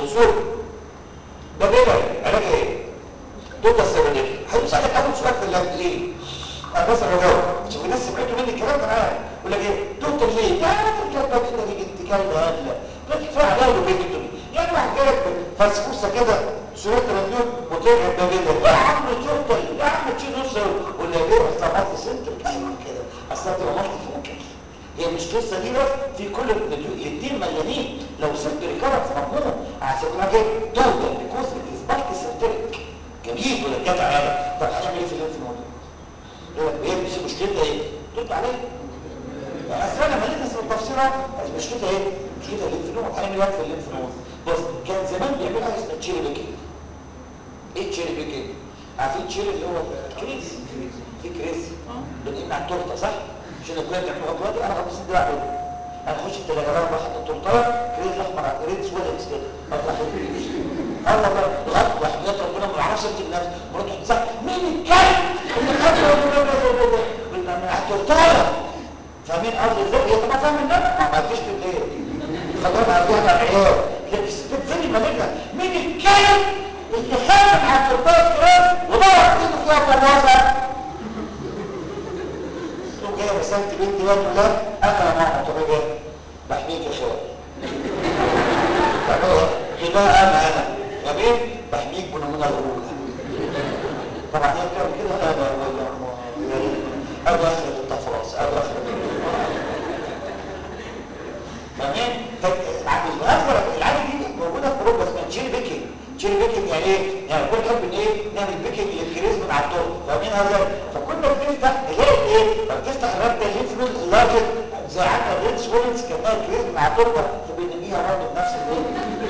وصول ده بيبقى علاج ايه دوتا السيروليك هيسألك اول سؤال في اللاب ليه انا بس انا جاوب شوف الناس سمعتوا مني الكلام ده معايا يقول لك ايه دوتا ليه ده الكلام ده كده دي انت كلمه هبله ده كفايه عليها لوبيكتومي يعني واحد جالك فسفوسه كده سورة رميون وترعب ما بينك يا عم دوتا يا عم تشيل نص ولا ليه اصلا مالتي سنتر ايوه كده اصلا تبقى مالتي فوكل هي مش قصه دي بس في كل الاثنين مليانين لو سبت ريكارنس مضمون عشان ما جاي توتال بيكوز اثبات سنتريك جميل ولا جدع هذا طب هنعمل ايه في الليمف نود هي مش مشكلتها ايه رد عليا اصل انا مليت اسم التفسيره مشكلتها ايه مشكلتها الليمف نود هنعمل ايه في الليمف نود بص كان زمان بيعملوا حاجه اسمها تشيري بيكينج ايه تشيري بيكينج عارفين تشيري اللي هو كريز في كريز بنقلنا على التورته صح عشان اخويا بيعملوا اكواد انا خمس سنين بعمل انا اخش التلاجه بحط التورتايه كريز احمر على كريز ولا كده اطلع اه والله غلط وحياه ربنا ما بعرفش امسك نفسي مراته تزعق مين الكلب اللي خد من التورتايه فاهمين قصدي ازاي هي طبعا فاهم النبي ما فيش بالليل خلاص عارفين على العيال لكن الستات زي ما لقى مين الكلب اللي خد على التورتايه كريز وضرب ايده فيها طواسه تقوم جايه رسالة بنتي بقى تقول لها انا ماما تقول لها بحميك يا خير تقول لها انا انا يا بنت بحميك من من الغرور طبعا هي بتعمل كده انا ولا ابو اخرة الطفراس ابو اخرة فاهمين؟ العاده العاده دي موجوده في اوروبا اسمها تشيري بيكينج تشيري بيكينج يعني ايه؟ يعني كل حب ان ايه؟ نعمل بيكينج للكريز من على الدور فاهمين هذا؟ فكنا بنفتح غير ايه؟ فبتفتح الرابطه اللي في اللارجت زي عندنا الريد سويلنز كانها كريز من على الدور فبنقيها برضه بنفس الايه؟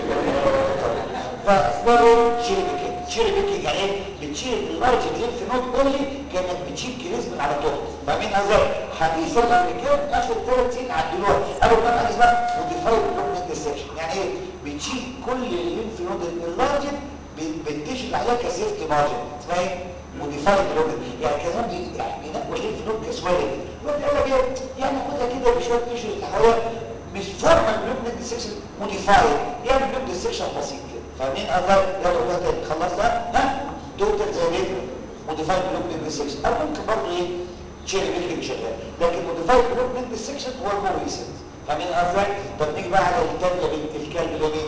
فاسمها ايه؟ تشيري بيكينج تشيري بيكينج يعني ايه؟ بتشيل اللارج لينف نود اونلي كانك بتشيل كريز من على الدور فاهمين هذا؟ حديثا الامريكان اخر ثلاث سنين عدلوها قالوا كمان حاجه اسمها موديفايد بلوكمنت ديسكشن يعني ايه؟ بتشيل كل الليمف نود اللارجن بتشيل عليها كسيفتي مارجن اسمها ايه؟ موديفايد بلوكمنت يعني كمان بي يعني بينقوا الليمف نود كسوالي يقول لك ايه؟ يعني خدها كده بشويه تيشو الحوالي مش فورمال بلوكمنت ديسكشن موديفايد يعني بلوك ديسكشن بسيط كده فاهمين قصدي؟ يلا قولها تاني خلصنا ها؟ توتال زي ليه؟ موديفايد بلوكمنت ديسكشن او ممكن برضه ايه؟ تشيل بيكنج شغال لكن موديفايد بلوكمنت ديسكشن هو المور ريسنت فاهمين قصدي؟ طب نيجي بقى على الثانيه بنت الكلب اليمين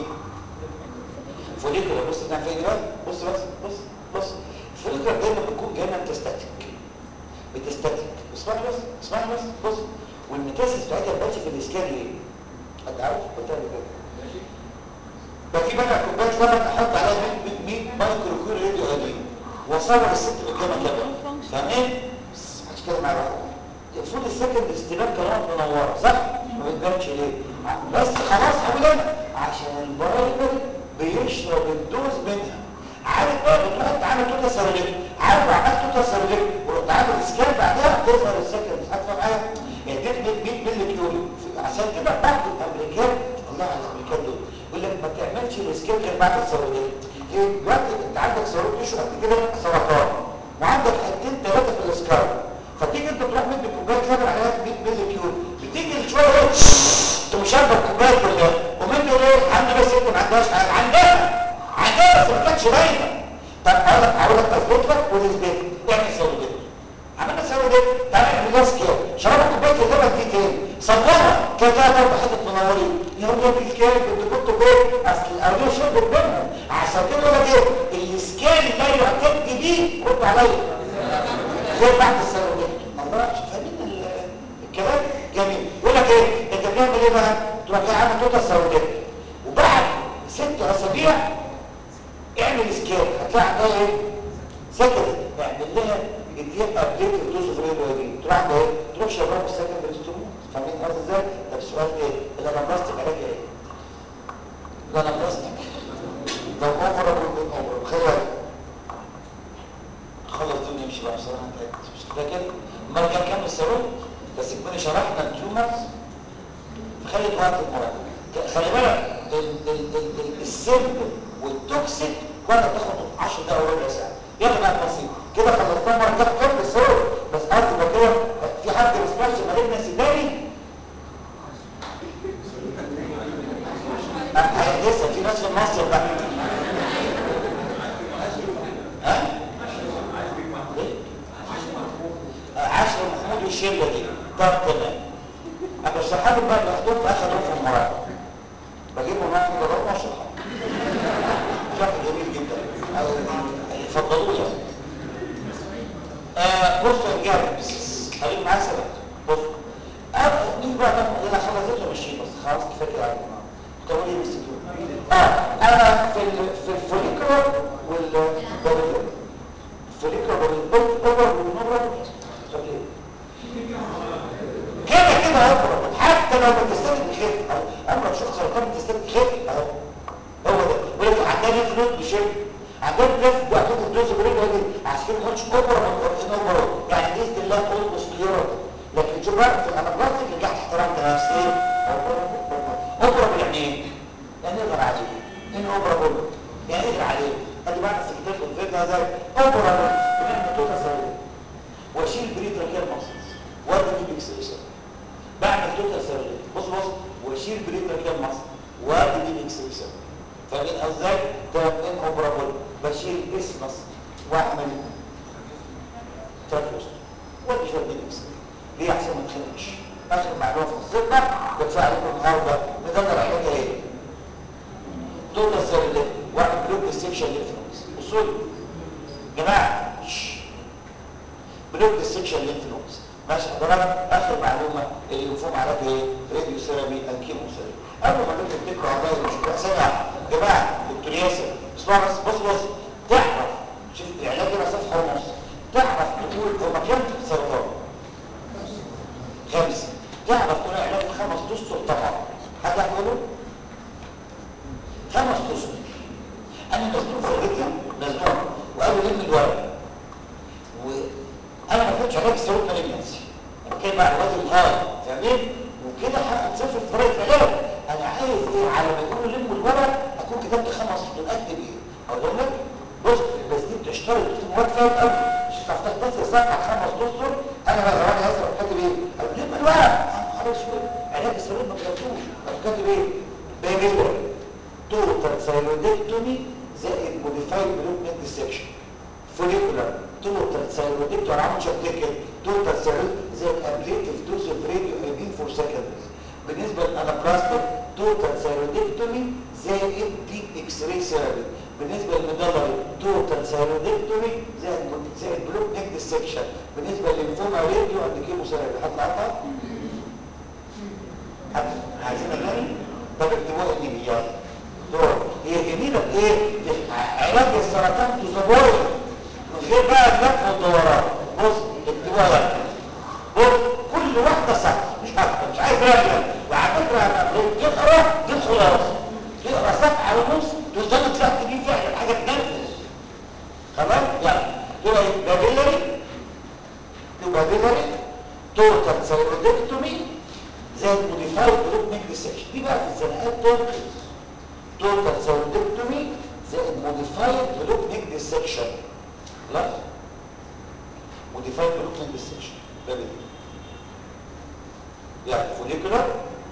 فوليكولا بص ده فين بقى بص بص بص بص الفوليكولا دايما بتكون جايه بتستاتيك بتستاتيك اسمعني بس اسمعني بس بص والميتاسيس بتاعتها بتبقى في الاسكان ليه؟ انت عارف قلت لك كده بقى في بقى كوبايه لبن احط عليها 100 مايكرو كيلو راديو قديم واصور الست قدامك كده فاهمين؟ مش كده معايا واحد المفروض السكند استلام كلام منوره صح؟ ما بتبانش ليه؟ بس خلاص هقول انا عشان البرايمري بيشرب الدوز منها عارف بقى بتروح انت عامل توتا سيروليك عارف لو عملت توتا سيروليك ورحت عامل سكان بعدها تظهر السكند هتفهم معايا؟ اديت 100 مللي كيوري عشان كده بعض الامريكان الله على الامريكان دول يقول لك ما تعملش السكان غير بعد السيروليك ايه دلوقتي انت عندك سيروليك تشو قد كده سرطان وعندك حتتين ثلاثه في الاسكار فتيجي انت تروح مدي كوبايه لبن عليها 100 مللي كيوري بتيجي شويه ايه تقوم شاربه الكوبايه كلها ومدي ايه عندي بس انت ما عندهاش حاجه عندها عندها بس ما كانتش باينه طب اقول لك هقول لك اثبت لك ونثبت اعمل سيروليك عملنا سيروليك تعالى اعمل جلاس كده شربوا كوبايه اللبن دي تاني صورها كده ثلاث اربع حتت منورين يا ولاد الكلب انت كنتوا فين اصل الاولاد شربوا منهم عشان كده يقول لك ايه الاسكان لا يعتد بيه رد عليا غير بعد السيروليك الله فاهمين الكلام جميل يقول لك ايه انت بتعمل ايه بقى تروح جاي عامل توتا سيروليك وبعد ست اسابيع اعمل سكان هتلاقي عندها ايه سكن اعمل لها اديها ابديت الدوز غير الوادي تروح عندها ايه تروح شباب السكن بالاستمرار فاهمين قصدي ازاي طب السؤال ايه الانابلاستيك علاج ايه الانابلاستيك لو اوفر ابو اوفر خلي خلص دول نمشي بقى بصراحه انت مش كده كده المره الجايه نكمل السيروم بس كنا شرحنا التيومرز خلي وقت المراجعه خلي بالك السم والتوكسيك كنا تاخد 10 دقايق وربع ساعه يلا بقى بسيط كده خلصنا مره كده كمل السيروم بس قصدي بقى كده في حد ما سمعش مالجنا سيداري لسه في ناس الناس في المصيف بقى ها؟ إيه؟ آه، عشر محمود والشله دي طب تمام اما الصحابي بقى اللي اخدوهم في اخر في المراقبه بجيبهم معاهم يضربوا واشرحهم شرح جميل جدا او يفضلوه يعني آه بصوا يا رجاله خليك معايا سبب بص أه نيجي بقى ناخد انا خلصت ماشيين بس خلاص كفايه كده عليكم كنتوا لي مسكين اه انا في ال في الفوليكولر وال الفوليكولر والاوفر والنوبر طب ليه؟ كده كده اهو حتى لو بتستند بخير اهو عمرك شفت سرطان بتستند بخير اهو هو ده بيقول لك عندنا فلوس بشيء عندنا فلوس وعندنا فلوس بريد هذه عشان كده ما قلتش اوبرا ما قلتش اوبرا يعني باذن الله تقول بوستيرا لكن شوف بقى في انا بلاستيك اللي تحت احترمت نفسي اوبرا يعني ايه؟ يعني نقدر عليه ايه اوبرا بول يعني نقدر عليه ادي بقى في الكتاب والفيديو هذا اوبرا بول بنعمل توتا سريع واشيل بريد ركال مصص وادي دي بيكسيشن بعمل توتال سيروليت بص بص واشيل بريد ركال مصر وادي دي بيكسيشن فاهمين ازاي؟ ده ان اوبرابل بشيل اسمس واعمل تركيز وادي شويه دي بيكسيشن ليه احسن ما تخنقش اخر معلومه في الصدمه بدفع عليكم النهارده ندور عليها ايه؟ توتال سيروليت واعمل بلوك ديستكشن للفلوس وصول جماعه بلوك ديستكشن للفلوس ماشي حضرتك اخر معلومه اللي يفهم عليها ايه راديو سيرابي الكيمو سيرابي قبل ما نبدا الفكره والله مش بقى سامع يا جماعه دكتور ياسر اسمع بس بص بص تعرف شوف العلاج هنا صفحه ونص تعرف تقول هو كام سرطان خمسه تعرف تقول علاج خمس دستور طبعا حد هتقوله خمس دستور انا مزنوق في الرجل مزنوق وقالوا لم الورق وانا ما كنتش علاج السلوك مالجنسي وكان مع الوزن الهاي فاهمين وكده هاخد صفر في طريقه العلاج انا عايز ايه على ما يقولوا لموا الورق اكون كتبت خمس سطور اكتب ايه اقول لك بص بس دي بتشترط تكتب مواد فاهم قوي مش هتعرف تختصر صفحه خمس دستور انا بقى زمان هسرع كاتب ايه اقول لم الورق خلاص علاج السلوك ما كتبتوش طب كاتب ايه بيبيور توتال سايلودكتومي زائد موديفايد بلوك نت ديسكشن فوليكولار توتال سايلودكتومي انا عامل شكل كده توتال سايلود زائد ابليتيف دوز اوف راديو ايبين فور سكندز بالنسبه للانابلاستيك توتال سايلودكتومي زائد ديب اكس راي ثيرابي بالنسبه للمدلري توتال سايلودكتومي زائد زائد بلوك نك ديسكشن بالنسبه للليمفوما راديو اند كيمو ثيرابي حد عارفها؟ حد عايزين اغاني؟ طب اكتبوها اني يلا دور هي جميله بايه؟ علاج السرطان تزبوري من غير بقى اللف والدوران بص اكتبوها يلا بص كل واحده صح مش اكتر مش عايز رجل وعلى فكره تقرا دي الخلاصه تقرا صفحه ونص توصل تلاقي دي فعلا حاجه تنفذ خلاص يلا تبقى بابيلري تبقى بابيلري توتال سايرودكتومي زائد موديفايد بلوك نيك ديسكشن دي بقى في الزنقات تنقذ توتال سايرودكتومي زائد موديفايد بلوك نيك ديسكشن خلاص موديفايد بلوك نيك ديسكشن ده بدي يعني فوليكولار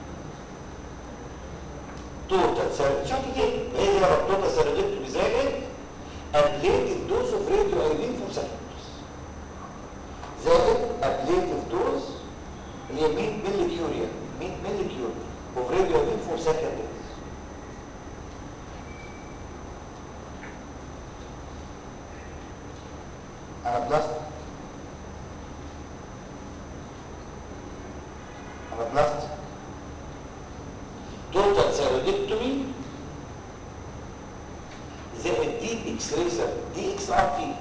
توتال سيرودكتومي شفت دي هي دي بقى توتال سيرودكتومي زائد ابليتيف دوز اوف راديو ايودين فور سكندز زائد ابليتيف دوز اللي هي 100 ملي كيوريا 100 ملي كيوريا اوف راديو ايودين فور سكندز انا بلس انا بلس توتال سيرودكتومي زائد دي اكس ريسر دي اكس ار تي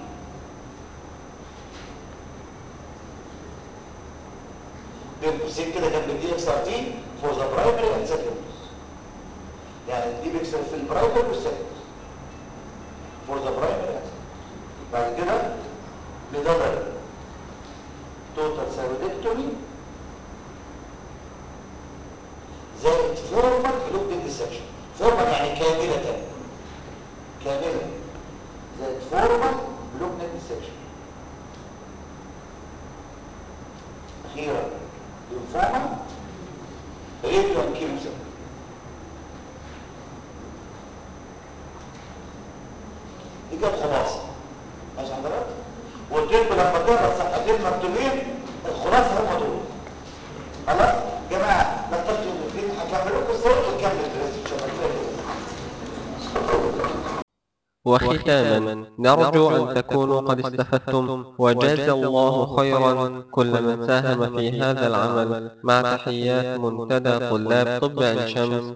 بين قوسين كده جنب الدي اكس ار تي فور ذا برايمري اند سكندري يعني الدي بيكسل في البرايمري والسكندري فور ذا برايمري اند بعد كده بدلر توتال سيرودكتومي زائد فورمال بلوك ديسكشن فورمال يعني كاملة كاملة زائد فورمال بلوك ديسكشن أخيرا للفورمال ريديو كيموسيل دي كانت خلاصه ماشي حضرتك وقلت لكم لما تقرا صفحتين مكتوبين الخلاصه هم دول خلاص يا جماعه نختار فين هكمل لكم الصوت ونكمل الدرس ان شاء الله وختاما نرجو أن تكونوا قد استفدتم وجاز الله خيرا كل من ساهم في هذا العمل مع تحيات منتدى طلاب طب عين شمس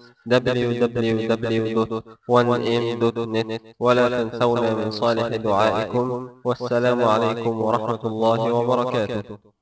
www.1m.net ولا تنسونا من صالح دعائكم والسلام عليكم ورحمة الله وبركاته